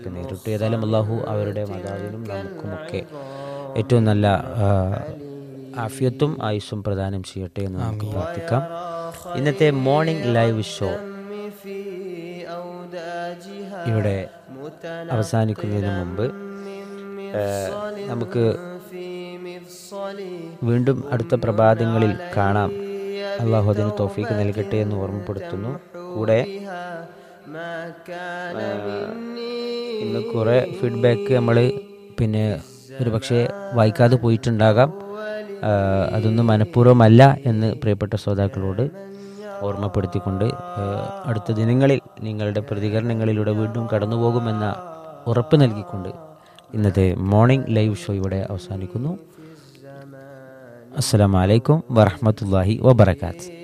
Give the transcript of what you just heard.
പ്രശ്നങ്ങളൊക്കെ നേരിട്ടു ഏതായാലും അള്ളാഹു അവരുടെ മാതാവിനും നമുക്കുമൊക്കെ ഏറ്റവും നല്ല ആ, ആഫിയത്തും ആയുസ്സും പ്രദാനം ചെയ്യട്ടെ എന്ന് നമുക്ക് പ്രാർത്ഥിക്കാം ഇന്നത്തെ മോർണിംഗ് ലൈവ് ഷോ ഇവിടെ അവസാനിക്കുന്നതിന് മുമ്പ് ആ, നമുക്ക് വീണ്ടും അടുത്ത പ്രഭാതങ്ങളിൽ കാണാം അള്ളാഹു അതിന് തോഫീക്ക് നൽകട്ടെ എന്ന് ഓർമ്മപ്പെടുത്തുന്നു കൂടെ ആ, ഇന്ന് കുറേ ഫീഡ്ബാക്ക് നമ്മൾ പിന്നെ ഒരു പക്ഷേ വായിക്കാതെ പോയിട്ടുണ്ടാകാം ആ, അതൊന്നും മനഃപൂർവ്വമല്ല എന്ന് പ്രിയപ്പെട്ട ശ്രോതാക്കളോട് ഓർമ്മപ്പെടുത്തിക്കൊണ്ട് ആ, അടുത്ത ദിനങ്ങളിൽ നിങ്ങളുടെ പ്രതികരണങ്ങളിലൂടെ വീണ്ടും കടന്നു പോകുമെന്ന ഉറപ്പ് നൽകിക്കൊണ്ട് ഇന്നത്തെ മോർണിംഗ് ലൈവ് ഷോ ഇവിടെ അവസാനിക്കുന്നു അസ്സലാമലൈക്കും വറഹമത്തല്ലാഹി വബർക്കാത്ത്